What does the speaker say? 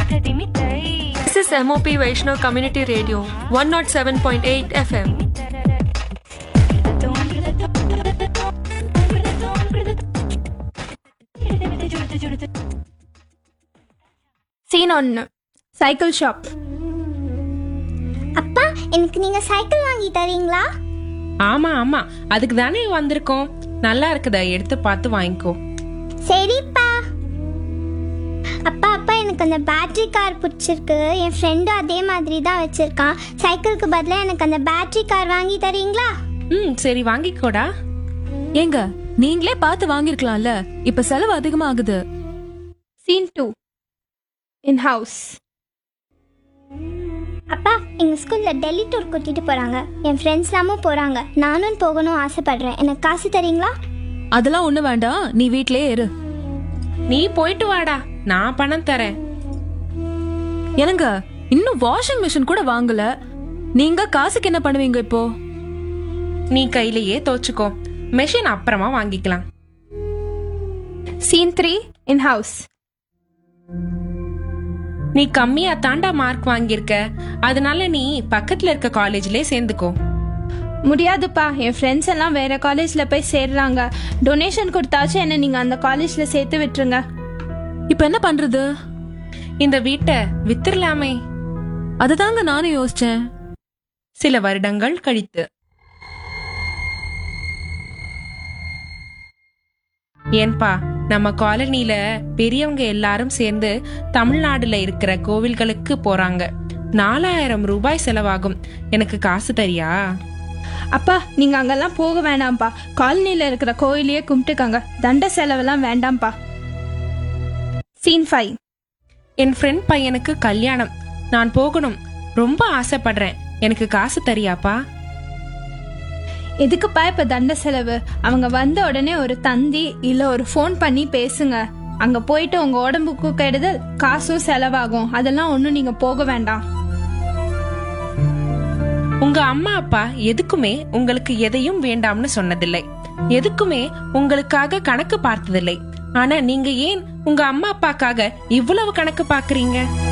This is MOP Vaishnav Community Radio, 107.8 FM. Scene ஒன்று cycle shop அப்பா எனக்கு நீங்க சைக்கிள் வாங்கி தரீங்களா ஆமா ஆமா அதுக்கு தானே வந்திருக்கோம் நல்லா இருக்குதா எடுத்து பார்த்து வாங்கிக்கோ சரிப்பா அப்பா அப்பா எனக்கு அந்த பேட்டரி கார் பிடிச்சிருக்கு என் ஃப்ரெண்டும் அதே மாதிரி தான் வச்சிருக்கான் சைக்கிளுக்கு பதிலாக எனக்கு அந்த பேட்டரி கார் வாங்கி தரீங்களா ம் சரி வாங்கிக்கோடா ஏங்க நீங்களே பார்த்து வாங்கிருக்கலாம்ல இப்ப செலவு அதிகமாகுது சீன் டூ இன் ஹவுஸ் அப்பா எங்கள் ஸ்கூலில் டெல்லி டூர் கூட்டிகிட்டு போகிறாங்க என் ஃப்ரெண்ட்ஸ் எல்லாமும் போகிறாங்க நானும் போகணும் ஆசைப்படுறேன் எனக்கு காசு தரீங்களா அதெல்லாம் ஒண்ணு வேண்டாம் நீ வீட்லயே இரு நீ போயிட்டு வாடா நான் பணம் தரேன் என்னங்க இன்னும் வாஷிங் மிஷின் கூட வாங்கல நீங்க காசுக்கு என்ன பண்ணுவீங்க இப்போ நீ கையிலேயே தோச்சுக்கோ மெஷின் அப்புறமா வாங்கிக்கலாம் சீன் த்ரீ இன் ஹவுஸ் நீ கம்மியா தாண்டா மார்க் வாங்கியிருக்க அதனால நீ பக்கத்துல இருக்க காலேஜ்லயே சேர்ந்துக்கோ முடியாதுப்பா என் ஃப்ரெண்ட்ஸ் எல்லாம் வேற காலேஜ்ல போய் சேர்றாங்க டொனேஷன் கொடுத்தாச்சும் என்ன நீங்க அந்த காலேஜ்ல சேர்த்து விட்டுருங்க இப்ப என்ன பண்றது இந்த வீட்டை வித்துடலாமே அதுதாங்க நானும் யோசிச்சேன் சில வருடங்கள் கழித்து ஏன்பா நம்ம காலனில பெரியவங்க எல்லாரும் சேர்ந்து தமிழ்நாடுல இருக்கிற கோவில்களுக்கு போறாங்க நாலாயிரம் ரூபாய் செலவாகும் எனக்கு காசு தரியா அப்பா நீங்க அங்கெல்லாம் போக வேணாம்ப்பா காலனில இருக்கிற கோயிலையே கும்பிட்டுக்கங்க தண்ட செலவெல்லாம் வேண்டாம்ப்பா சீன் ஃபைவ் என் ஃப்ரெண்ட் பையனுக்கு கல்யாணம் நான் போகணும் ரொம்ப ஆசைப்படுறேன் எனக்கு காசு தரியாப்பா எதுக்குப்பா இப்ப தண்ட செலவு அவங்க வந்த உடனே ஒரு தந்தி இல்ல ஒரு ஃபோன் பண்ணி பேசுங்க அங்க போயிட்டு உங்க உடம்புக்கு கெடுதல் காசும் செலவாகும் அதெல்லாம் ஒண்ணும் நீங்க போக வேண்டாம் உங்க அம்மா அப்பா எதுக்குமே உங்களுக்கு எதையும் வேண்டாம்னு சொன்னதில்லை எதுக்குமே உங்களுக்காக கணக்கு பார்த்ததில்லை ஆனா நீங்க ஏன் உங்க அம்மா அப்பாக்காக இவ்வளவு கணக்கு பாக்குறீங்க